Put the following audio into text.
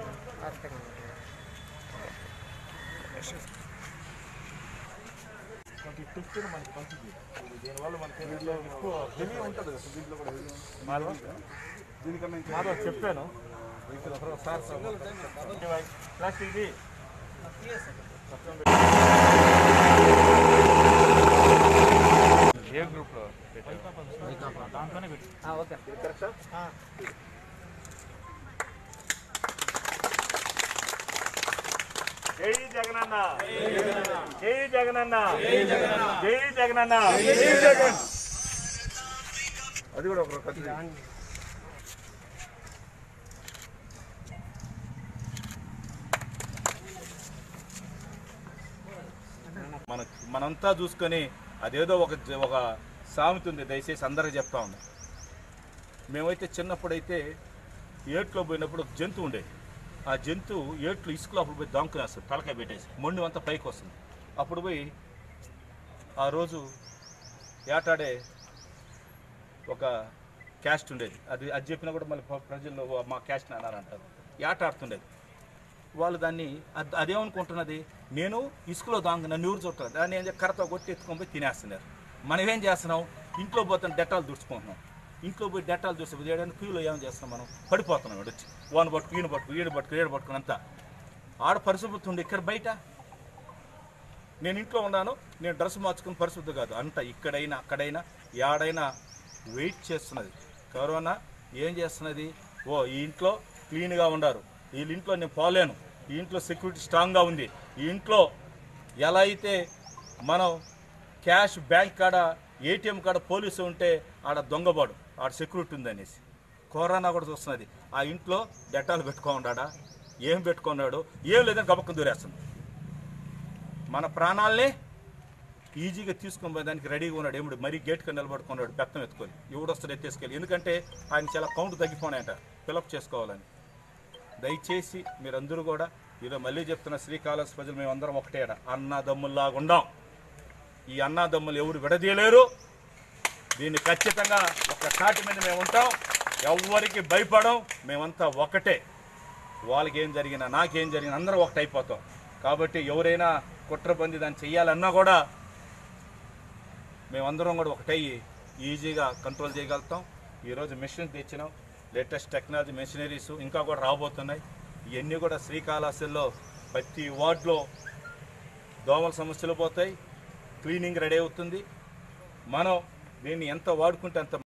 మనకి టిప్ మనకి మంచిది ఇది దీనివల్ల మనకి దీంట్లో ఎక్కువ హెవీ ఉంటుంది కదా దీంట్లో కూడా హెవీ మాధవ దీనికన్నా ఇంకా మాధవ చెప్పాను ఇక్కడ ఒకరు సార్ సార్ ప్లాస్టిక్ ఇది ఏ గ్రూప్లో దాంట్లోనే పెట్టి ఓకే జై జగనన్న జై జగనన్న జై జగనన్న అది కూడా ఒక కత్తి మన మనంతా చూసుకొని అదేదో ఒక జ- ఒక సామెత ఉంది దయచేసి అందరికీ చెప్తా ఉంది మేమైతే చిన్నప్పుడైతే ఏట్లో పోయినప్పుడు ఒక జంతువు ఉండేది ఆ జంతువు ఏట్లు ఇసుకలో అప్పుడు పోయి దాంకునేస్తుంది తలకాయ పెట్టేసి మొండి అంతా పైకి వస్తుంది అప్పుడు పోయి ఆ రోజు ఏటాడే ఒక క్యాస్ట్ ఉండేది అది అది చెప్పినా కూడా మళ్ళీ ప్ర- ప్రజల్లో "ఓ, మా క్యాస్ట్ అన్నారంటారు ఏట ఆడుతుండేది వాళ్ళు దాన్ని అద్- అదేమనుకుంటున్నది నేను ఇసుకలో దాంగ నన్ను ఎవరు చుట్టారు దాన్ని ఏం చేయ- కర్రతో కొట్టి ఎత్తుకొని పోయి తినేస్తున్నారు మనం ఏం చేస్తున్నాం ఇంట్లో పోతే డెటాలు దుడుచుకుంటున్నాం ఇంట్లో పోయి డెటాలు చూసి చేయడానికి క్యూలో ఏం చేస్తున్నాం మనం పడిపోతున్నాం ఇక్కడ వచ్చి వాని పట్టుకు ఈయన పట్టుకు ఈడు పట్టుకు ఈడు పట్టుకుని అంతా ఆడ పరిశుభ్రత ఉంది ఇక్కడ బయట నేను ఇంట్లో ఉన్నాను నేను డ్రెస్ మార్చుకుని పరిశుద్ధి కాదు అంత ఇక్కడైనా అక్కడైనా యాడైనా వెయిట్ చేస్తున్నది కరోనా ఏం చేస్తున్నది ఓ ఈ ఇంట్లో క్లీన్గా ఉండారు వీళ్ళ ఇంట్లో నేను పోలేను ఈ ఇంట్లో సెక్యూరిటీ స్ట్రాంగ్గా ఉంది ఈ ఇంట్లో ఎలా అయితే మనం క్యాష్ బ్యాంక్ కాడ ఏటీఎం కాడ పోలీసు ఉంటే ఆడ దొంగబాడు ఆడ సెక్యూరిటీ ఉంది అనేసి కరోనా కూడా చూస్తున్నది ఆ ఇంట్లో డెటాలు పెట్టుకోండా ఏం పెట్టుకున్నాడు ఏం లేదని గబక్కం దూరేస్తుంది మన ప్రాణాల్ని ఈజీగా తీసుకొని పోయేదానికి రెడీగా ఉన్నాడు ఏముడు మరీ గేట్కి నిలబడుకున్నాడు బెత్తం ఎత్తుకొని ఎవడు వస్తాడు ఎత్తేసుకెళ్ళి ఎందుకంటే ఆయన చాలా కౌంట్ తగ్గిపోయినాయట ఫిలప్ చేసుకోవాలని దయచేసి మీరందరూ కూడా ఈరోజు మళ్ళీ చెప్తున్న శ్రీకాళహస్తి ప్రజలు మేమందరం ఒకటే ఆడ అన్నదమ్ముల్లాగా ఉండాం ఈ అన్నదమ్ములు ఎవరు విడదీయలేరు దీన్ని ఖచ్చితంగా ఒక తాటి మీద మేము ఉంటాం ఎవ్వరికి భయపడం మేమంతా ఒకటే వాళ్ళకి ఏం జరిగినా నాకేం జరిగినా అందరం ఒకటి అయిపోతాం కాబట్టి ఎవరైనా కుట్రబంది దాన్ని చెయ్యాలన్నా కూడా మేమందరం కూడా ఒకటయ్యి ఈజీగా కంట్రోల్ చేయగలుగుతాం ఈరోజు మిషన్ తెచ్చినాం లేటెస్ట్ టెక్నాలజీ మెషినరీస్ ఇంకా కూడా రాబోతున్నాయి ఇవన్నీ కూడా శ్రీకాళహస్తిలో ప్రతి వార్డులో దోమల సమస్యలు పోతాయి క్లీనింగ్ రెడీ అవుతుంది మనం దీన్ని ఎంత వాడుకుంటే అంత